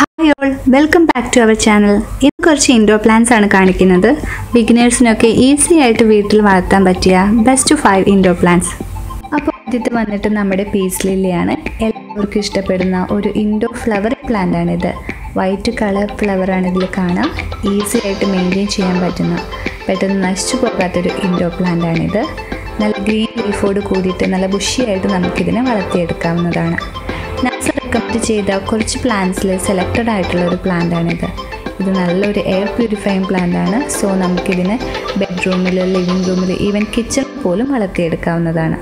hi all welcome back to our channel ഇന്ന് കുറച്ച് indoor plants ആണ് കാണിക്കുന്നത് ബിഗിനേഴ്സിനൊക്കെ ഈസി ആയിട്ട് വീട്ടിൽ വളർത്താൻ പറ്റിയ ബെസ്റ്റ് ഫൈവ് ഇൻഡോർ പ്ലാന്റ്സ് അപ്പോൾ ആദ്യത്തെ വന്നിട്ട് നമ്മുടെ പീസ് ലില്ലിയാണ് എല്ലാവർക്കും ഇഷ്ടപ്പെടുന്ന ഒരു ഇൻഡോർ ഫ്ലവർ പ്ലാന്റ് ആണിത് വൈറ്റ് കളർ ഫ്ലവറാണ് ഇതിൽ കാണാം ഈസി ആയിട്ട് മെയിൻറ്റെയിൻ ചെയ്യാൻ പറ്റുന്ന പെട്ടെന്ന് നശിച്ചു പോകാത്തൊരു ഇൻഡോർ പ്ലാന്റ് ആണിത് നല്ല ഗ്രീൻ ലീഫോട് കൂടിയിട്ട് നല്ല ബുഷിയായിട്ട് നമുക്കിതിനെ വളർത്തിയെടുക്കാവുന്നതാണ് നാസ റെക്കമെൻഡ് ചെയ്ത കുറച്ച് പ്ലാന്റ്സിൽ സെലക്റ്റഡ് ആയിട്ടുള്ള ഒരു പ്ലാന്റ് ആണിത് ഇത് നല്ലൊരു എയർ പ്യൂരിഫൈങ് പ്ലാന്റ് ആണ് സോ നമുക്കിതിനെ ബെഡ്റൂമിൽ ലിവിങ് റൂമിൽ ഈവൻ കിച്ചണിൽ പോലും വളർത്തിയെടുക്കാവുന്നതാണ്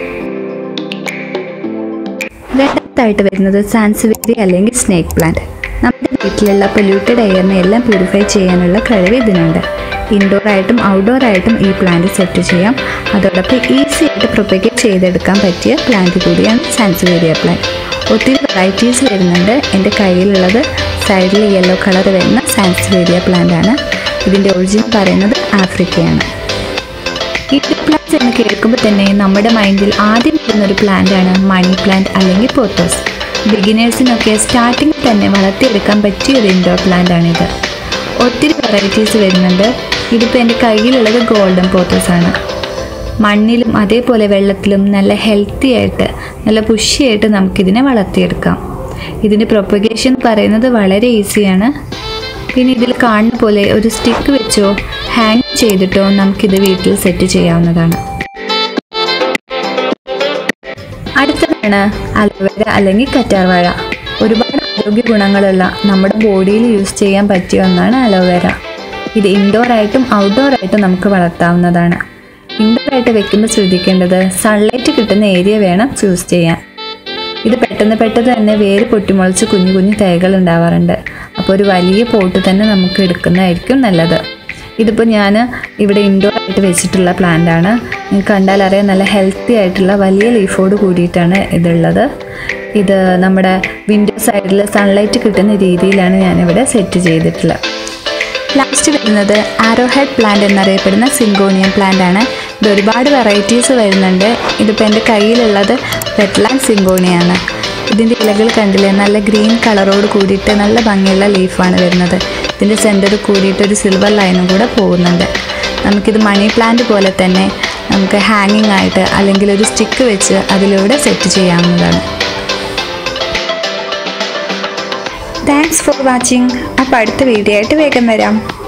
രണ്ടാമത്തായിട്ട് വരുന്നത് സാൻസുവേരി അല്ലെങ്കിൽ സ്നേക്ക് പ്ലാന്റ് നമ്മുടെ വീട്ടിലുള്ള പൊല്യൂട്ടഡ് എയറിനെ എല്ലാം പ്യൂരിഫൈ ചെയ്യാനുള്ള കഴിവ് ഇതിനുണ്ട് ഇൻഡോർ ആയിട്ടും ഔട്ട്ഡോർ ആയിട്ടും ഈ പ്ലാന്റ് സെറ്റ് ചെയ്യാം അതോടൊപ്പം ഈസി ആയിട്ട് പ്രൊപ്പഗേറ്റ് ചെയ്തെടുക്കാൻ പറ്റിയ പ്ലാന്റ് കൂടിയാണ് സാൻസുവേരിയ പ്ലാന്റ് ഒത്തിരി വെറൈറ്റീസ് വരുന്നുണ്ട് എൻ്റെ കയ്യിലുള്ളത് സൈഡിൽ യെല്ലോ കളർ വരുന്ന സാൻസുവേരിയ പ്ലാന്റ് ആണ് ഇതിൻ്റെ ഒറിജിൻ പറയുന്നത് ആഫ്രിക്കയാണ് ഈ പ്ലാന്റ്സ് എന്ന് കേൾക്കുമ്പോൾ തന്നെ നമ്മുടെ മൈൻഡിൽ ആദ്യം വരുന്ന ഒരു പ്ലാന്റ് ആണ് മണി പ്ലാന്റ് അല്ലെങ്കിൽ പോത്തോസ് ബിഗിനേഴ്സിനൊക്കെ സ്റ്റാർട്ടിങ്ങിൽ തന്നെ വളർത്തിയെടുക്കാൻ പറ്റിയ ഒരു ഇൻഡോർ പ്ലാന്റ് ആണിത് ഒത്തിരി വെറൈറ്റീസ് വരുന്നുണ്ട് ഇതിപ്പോൾ എൻ്റെ കയ്യിലുള്ളത് ഗോൾഡൻ പോത്തോസ് ആണ് മണ്ണിലും അതേപോലെ വെള്ളത്തിലും നല്ല ഹെൽത്തി ആയിട്ട് നല്ല പുഷിയായിട്ട് നമുക്കിതിനെ വളർത്തിയെടുക്കാം ഇതിൻ്റെ പ്രൊപ്പഗേഷൻ പറയുന്നത് വളരെ ഈസിയാണ് പിന്നെ ഇതിൽ കാണുന്ന പോലെ ഒരു സ്റ്റിക്ക് വെച്ചോ ഹാങ് ചെയ്തിട്ടോ നമുക്കിത് വീട്ടിൽ സെറ്റ് ചെയ്യാവുന്നതാണ് അടുത്തതാണ് അലോവേര അല്ലെങ്കിൽ കറ്റാർവാഴ ഒരുപാട് ആരോഗ്യ ഗുണങ്ങളുള്ള നമ്മുടെ ബോഡിയിൽ യൂസ് ചെയ്യാൻ പറ്റിയ ഒന്നാണ് അലോവേര ഇത് ഇൻഡോർ ആയിട്ടും ഔട്ട്ഡോർ ആയിട്ടും നമുക്ക് വളർത്താവുന്നതാണ് ഇൻഡോർ ആയിട്ട് വെക്കുമ്പോൾ ശ്രദ്ധിക്കേണ്ടത് സൺലൈറ്റ് കിട്ടുന്ന ഏരിയ വേണം ചൂസ് ചെയ്യാൻ ഇത് പെട്ടെന്ന് പെട്ടെന്ന് തന്നെ വേര് പൊട്ടിമുളച്ച് കുഞ്ഞു കുഞ്ഞു തൈകൾ ഉണ്ടാവാറുണ്ട് അപ്പോൾ ഒരു വലിയ പോട്ട് തന്നെ നമുക്ക് എടുക്കുന്നതായിരിക്കും നല്ലത് ഇതിപ്പോൾ ഞാൻ ഇവിടെ ഇൻഡോർ ആയിട്ട് വെച്ചിട്ടുള്ള പ്ലാന്റ് ആണ് നിങ്ങൾക്ക് കണ്ടാൽ അറിയാം നല്ല ഹെൽത്തി ആയിട്ടുള്ള വലിയ ലീഫോട് കൂടിയിട്ടാണ് ഇതുള്ളത് ഇത് നമ്മുടെ വിൻഡോ സൈഡിൽ സൺലൈറ്റ് കിട്ടുന്ന രീതിയിലാണ് ഞാനിവിടെ സെറ്റ് ചെയ്തിട്ടുള്ളത് ലാസ്റ്റ് വരുന്നത് ആരോ ഹെഡ് പ്ലാന്റ് എന്നറിയപ്പെടുന്ന സിങ്കോണിയം പ്ലാന്റ് ആണ് ഇത് ഒരുപാട് വെറൈറ്റീസ് വരുന്നുണ്ട് ഇതിപ്പോൾ എൻ്റെ കയ്യിലുള്ളത് വെറ്റ്ലാൻഡ് സിങ്കോണിയാണ് ഇതിൻ്റെ ഇലകൾ കണ്ടില്ലേ നല്ല ഗ്രീൻ കളറോട് കൂടിയിട്ട് നല്ല ഭംഗിയുള്ള ലീഫാണ് വരുന്നത് ഇതിൻ്റെ സെൻറ്ററിൽ കൂടിയിട്ട് ഒരു സിൽവർ ലൈനും കൂടെ പോകുന്നുണ്ട് നമുക്കിത് മണി പ്ലാന്റ് പോലെ തന്നെ നമുക്ക് ഹാങ്ങിങ് ആയിട്ട് അല്ലെങ്കിൽ ഒരു സ്റ്റിക്ക് വെച്ച് അതിലൂടെ സെറ്റ് ചെയ്യാവുന്നതാണ് താങ്ക്സ് ഫോർ വാച്ചിങ് അപ്പോൾ അടുത്ത വീഡിയോ ആയിട്ട് വേഗം വരാം